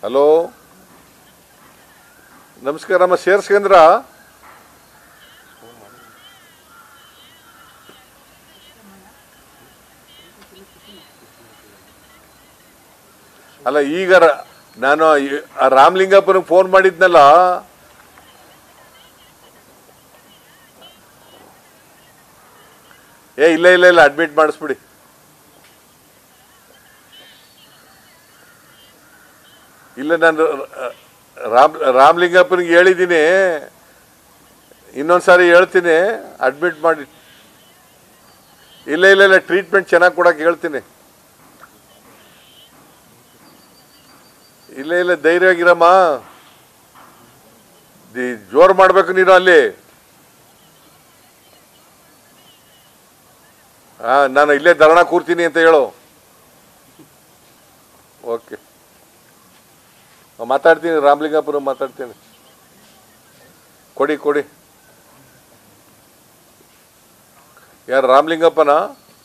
hello ನಮಸ್ಕಾರಮ್ಮ ಸೇರ್ಸ್ಕಂದ್ರ ಅಲ್ಲ ಈಗ ರ- ನಾನು ಈ- ಆ ರಾಮಲಿಂಗಪ್ಪನಿಗೆ ಫೋನ್ ಮಾಡಿದ್ನಲ್ಲ ಏ ಇಲ್ಲ ಇಲ್ಲ ಇಲ್ಲ ಅಡ್ಮಿಟ್ ಮಾಡಿಸ್ಬಿಡಿ ಇಲ್ಲ ನಾನು ರ- ರಾಮ್ ರಾಮಲಿಂಗಪ್ಪನಿಗೆ ಹೇಳಿದ್ದೀನಿ ಇನ್ನೊಂದ್ಸಾರಿ ಹೇಳ್ತೀನಿ ಅಡ್ಮಿಟ್ ಮಾಡಿ ಇಲ್ಲ ಇಲ್ಲ ಇಲ್ಲ ಟ್ರೀಟ್ಮೆಂಟ್ ಚೆನ್ನಾಗಿ ಕೊಡಕ್ಕೆ ಹೇಳ್ತೀನಿ ಇಲ್ಲ ಇಲ್ಲ ಧೈರ್ಯವಾಗಿರಮ್ಮ ದಿ ಜೋರು ಮಾಡ್ಬೇಕು ನೀನು ಅಲ್ಲಿ ಹಾ ನಾನು ಇಲ್ಲೇ ಧರಣ ಕೂರ್ತೀನಿ ಅಂತ ಹೇಳು ಓಕೆ ಮಾತಾಡ್ತೀನಿ ರಾಮಲಿಂಗಪುರ ಮಾತಾಡ್ತೀನಿ ಕೊಡಿ ಕೊಡಿ ಯಾರು ರಾಮಲಿಂಗಪ್ಪನ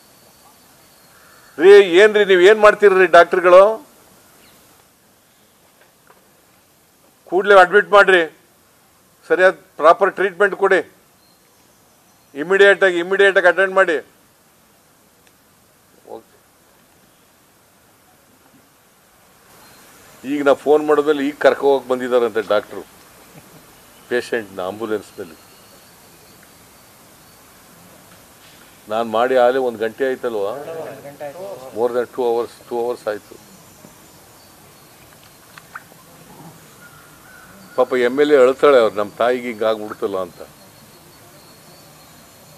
ರೀ ಏನ್ರಿ ನೀವು ಏನು ಮಾಡ್ತೀರಿ ಡಾಕ್ಟ್ರುಗಳು ಕೂಡಲೇ ಅಡ್ಮಿಟ್ ಮಾಡ್ರಿ ಸರಿಯಾದ ಪ್ರಾಪರ್ ಟ್ರೀಟ್ಮೆಂಟ್ ಕೊಡಿ ಇಮಿಡಿಯೇಟಾಗಿ ಇಮಿಡಿಯೇಟಾಗಿ ಅಟೆಂಡ್ ಮಾಡಿ ಓಕೆ ಈಗ ನಾ ಫೋನ್ ಮಾಡಿದ್ಮೇಲೆ ಈಗ ಕರ್ಕೊ ಹೋಗಿ ಬಂದಿದ್ದಾರಂತೆ ಡಾಕ್ಟ್ರು ಪೇಷಂಟ್ನ ಆಂಬುಲೆನ್ಸ್ನಲ್ಲಿ ನಾನು ಮಾಡಿ ಆಗಲೇ ಒಂದು ಗಂಟೆ ಆಯ್ತಲ್ವಾ more than two hours two hours ಆಯಿತು ಪಾಪ ಎಮ್ ಎಲ್ ಎ ಅಳ್ತಾಳೆ ಅವ್ರು ನಮ್ಮ ತಾಯಿಗೆ ಹಿಂಗೆ ಆಗ್ಬಿಡ್ತಲ್ಲ ಅಂತ